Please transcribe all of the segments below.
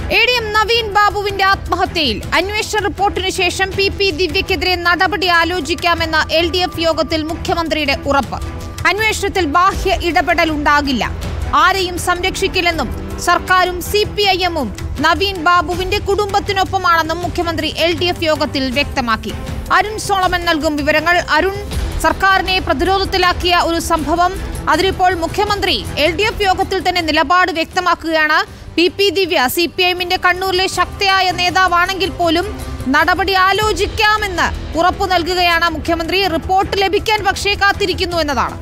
A D M Naveen ബാബുവിന്റെ ആത്മഹത്യയിൽ അന്വേഷണ റിപ്പോർട്ടിനു ശേഷം പി പി ദിവ്യക്കെതിരെ നടപടി ആലോചിക്കാമെന്ന എൽ ഡി എഫ് യോഗത്തിൽ മുഖ്യമന്ത്രിയുടെ ഉറപ്പ് അന്വേഷണത്തിൽ ബാഹ്യ ഇടപെടൽ ഉണ്ടാകില്ല ആരെയും സംരക്ഷിക്കില്ലെന്നും സർക്കാരും സി പി ഐ എമ്മും നവീൻ ബാബുവിന്റെ കുടുംബത്തിനൊപ്പമാണെന്നും മുഖ്യമന്ത്രി എൽ ഡി എഫ് യോഗത്തിൽ വ്യക്തമാക്കി അരുൺ സോളമൻ നൽകും വിവരങ്ങൾ അരുൺ സർക്കാരിനെ പ്രതിരോധത്തിലാക്കിയ ഒരു സംഭവം അതിലിപ്പോൾ മുഖ്യമന്ത്രി എൽ ഡി എഫ് യോഗത്തിൽ തന്നെ നിലപാട് വ്യക്തമാക്കുകയാണ് P P Divya C P എമ്മിന്റെ കണ്ണൂരിലെ ശക്തിയായ നേതാവാണെങ്കിൽ പോലും നടപടി ആലോചിക്കാമെന്ന് ഉറപ്പു നൽകുകയാണ് മുഖ്യമന്ത്രി റിപ്പോർട്ട് ലഭിക്കാൻ പക്ഷേ കാത്തിരിക്കുന്നു എന്നതാണ്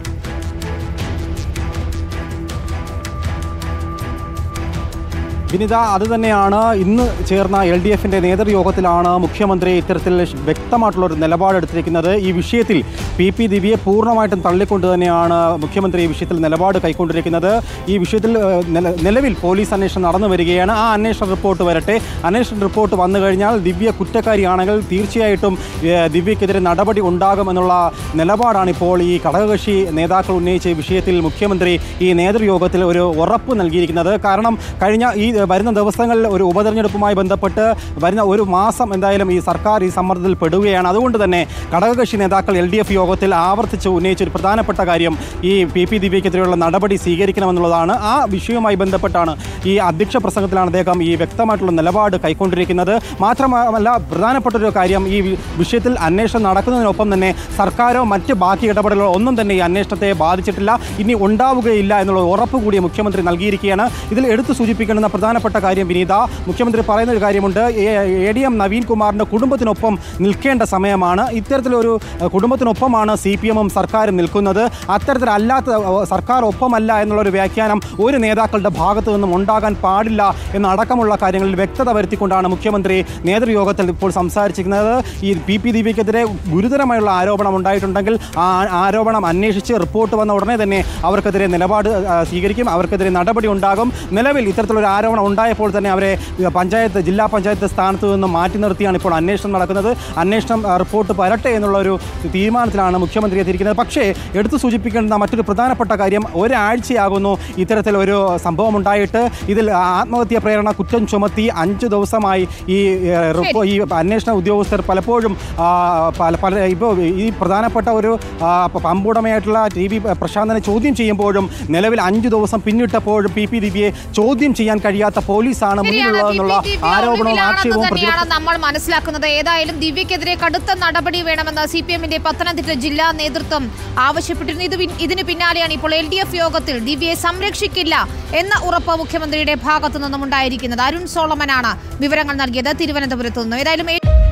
വിനിത അത് തന്നെയാണ് ഇന്ന് ചേർന്ന എൽ ഡി എഫിന്റെ നേതൃയോഗത്തിലാണ് മുഖ്യമന്ത്രി ഇത്തരത്തിൽ വ്യക്തമായിട്ടുള്ള ഒരു നിലപാടെടുത്തിരിക്കുന്നത് ഈ വിഷയത്തിൽ പി പി ദിവ്യയെ പൂർണ്ണമായിട്ടും തള്ളിക്കൊണ്ട് തന്നെയാണ് മുഖ്യമന്ത്രി ഈ വിഷയത്തിൽ നിലപാട് കൈക്കൊണ്ടിരിക്കുന്നത് ഈ വിഷയത്തിൽ ഏഹ്, നില- നിലവിൽ പോലീസ് അന്വേഷണം നടന്നു വരികയാണ് ആ അന്വേഷണ റിപ്പോർട്ട് വരട്ടെ അന്വേഷണ റിപ്പോർട്ട് വന്നു കഴിഞ്ഞാൽ ദിവ്യ കുറ്റക്കാരിയാണെങ്കിൽ തീർച്ചയായിട്ടും ഏഹ്, ദിവ്യക്കെതിരെ നടപടി ഉണ്ടാകുമെന്നുള്ള നിലപാടാണ് ഇപ്പോൾ ഈ ഘടകകക്ഷി നേതാക്കൾ ഉന്നയിച്ച ഈ വിഷയത്തിൽ മുഖ്യമന്ത്രി ഈ നേതൃയോഗത്തിൽ ഒരു ഉറപ്പ് നൽകിയിരിക്കുന്നത് കാരണം കഴിഞ്ഞ ഈ വരുന്ന ദിവസങ്ങളിൽ ഒരു ഉപതെരഞ്ഞെടുപ്പുമായി ബന്ധപ്പെട്ട് വരുന്ന ഒരു മാസം എന്തായാലും ഈ സർക്കാർ ഈ സമ്മർദ്ദത്തിൽ പെടുകയാണ് അതുകൊണ്ട് തന്നെ ഘടകകക്ഷി നേതാക്കൾ എൽ ഡി എഫ് യോഗത്തിൽ ആവർത്തിച്ച് ഉന്നയിച്ച ഒരു പ്രധാനപ്പെട്ട കാര്യം ഈ പി പി ദിവ്യക്കെതിരെയുള്ള നടപടി സ്വീകരിക്കണമെന്നുള്ളതാണ് ആ വിഷയവുമായി ബന്ധപ്പെട്ടാണ് ഈ അധ്യക്ഷ പ്രസംഗത്തിലാണ് അദ്ദേഹം ഈ വ്യക്തമായിട്ടുള്ള നിലപാട് കൈക്കൊണ്ടിരിക്കുന്നത് മാത്രമല്ല പ്രധാനപ്പെട്ട ഒരു കാര്യം ഈ വി- വിഷയത്തിൽ അന്വേഷണം നടക്കുന്നതിനൊപ്പം തന്നെ സർക്കാരോ മറ്റ് ബാക്കി ഇടപെടലുകളോ ഒന്നും തന്നെ ഈ അന്വേഷണത്തെ ബാധിച്ചിട്ടില്ല ഇനി ഉണ്ടാവുകയില്ല എന്നുള്ള ഉറപ്പ് കൂടി മുഖ്യമന്ത്രി നൽകിയിരിക്കുകയാണ് ഇതിൽ എടുത്തു സൂചിപ്പിക്കേണ്ടുന്ന പ്രധാനപ്പെട്ട കാര്യം വിനീത മുഖ്യമന്ത്രി പറയുന്ന ഒരു കാര്യമുണ്ട് എ ഡി എം നവീൻ കുമാറിൻ്റെ കുടുംബത്തിനൊപ്പം നിൽക്കേണ്ട സമയമാണ് ഇത്തരത്തിലൊരു ഏഹ്, കുടുംബത്തിനൊപ്പമാണ് സി പി എമ്മും സർക്കാരും നിൽക്കുന്നത് അത്തരത്തിലല്ലാത്ത ഏഹ്, സർക്കാർ ഒപ്പമല്ല എന്നുള്ളൊരു വ്യാഖ്യാനം ഒരു നേതാക്കളുടെ ഭാഗത്തു നിന്നും ഉണ്ടാകാൻ പാടില്ല എന്നടക്കമുള്ള കാര്യങ്ങളിൽ വ്യക്തത വരുത്തിക്കൊണ്ടാണ് മുഖ്യമന്ത്രി നേതൃയോഗത്തിൽ ഇപ്പോൾ സംസാരിച്ചിരിക്കുന്നത് ഈ പി പി ദിവ്യക്കെതിരെ ഗുരുതരമായുള്ള ആരോപണം ഉണ്ടായിട്ടുണ്ടെങ്കിൽ ആ ആരോപണം അന്വേഷിച്ച് റിപ്പോർട്ട് വന്ന ഉടനെ തന്നെ അവർക്കെതിരെ നിലപാട് ആ, സ്വീകരിക്കും അവർക്കെതിരെ നടപടി ഉണ്ടാകും നിലവിൽ ഇത്തരത്തിലൊരു ആരോപണം ഉണ്ടായപ്പോൾ തന്നെ അവരെ പഞ്ചായത്ത് ജില്ലാ പഞ്ചായത്ത് സ്ഥാനത്ത് നിന്ന് മാറ്റി നിർത്തിയാണ് ഇപ്പോൾ അന്വേഷണം നടക്കുന്നത് അന്വേഷണം ആ, റിപ്പോർട്ട് വരട്ടെ എന്നുള്ള ഒരു തീരുമാനത്തിലാണ് മുഖ്യമന്ത്രി എത്തിയിരിക്കുന്നത് പക്ഷേ എടുത്തു സൂചിപ്പിക്കേണ്ട മറ്റൊരു പ്രധാനപ്പെട്ട കാര്യം ഒരാഴ്ചയാകുന്നു ഇത്തരത്തിലൊരു സംഭവം ഉണ്ടായിട്ട് ഇതിൽ ആത്മഹത്യാ പ്രേരണ കുറ്റം ചുമത്തി അഞ്ച് ദിവസമായി ഈ ഏ, റിപ്പോ- ഈ അന്വേഷണ ഉദ്യോഗസ്ഥർ പലപ്പോഴും ആ, പല പല ഇപ്പോൾ ഈ പ്രധാനപ്പെട്ട ഒരു ആ, പ- പമ്പുടമയായിട്ടുള്ള ടി വി പ്രശാന്തനെ ചോദ്യം ചെയ്യുമ്പോഴും നിലവിൽ അഞ്ച് ദിവസം പിന്നിട്ടപ്പോഴും പി പി ദിവ്യയെ ചോദ്യം ചെയ്യാൻ കഴിയാത്ത പോലീസാണ് ശരിയാണ്. മുന്നിലുള്ളതെന്നുള്ള പി. പി. ദിവ്യ ആരോപണവും ഒന്നിലാണെന്ന് ആക്ഷേപവും തന്നെയാണ് പ്രതിപക്ഷ നമ്മൾ മനസ്സിലാക്കുന്നത് ഏതായാലും ദിവ്യക്കെതിരെ കടുത്ത നടപടി വേണമെന്ന് സി പി എമ്മിന്റെ പത്തനംതിട്ട ജില്ലാ നേതൃത്വം ആവശ്യപ്പെട്ടിരുന്നു ഇത് പിൻ- ഇതിന് പിന്നാലെയാണ് ഇപ്പോൾ എൽ ഡി എഫ് യോഗത്തിൽ ദിവ്യയെ സംരക്ഷിക്കില്ല എന്ന ഉറപ്പ് മുഖ്യമന്ത്രിയുടെ ഭാഗത്തു നിന്നും ഉണ്ടായിരിക്കുന്നത് അരുൺ സോളമനാണ് വിവരങ്ങൾ നൽകിയത് തിരുവനന്തപുരത്ത് നിന്നും ഏതായാലും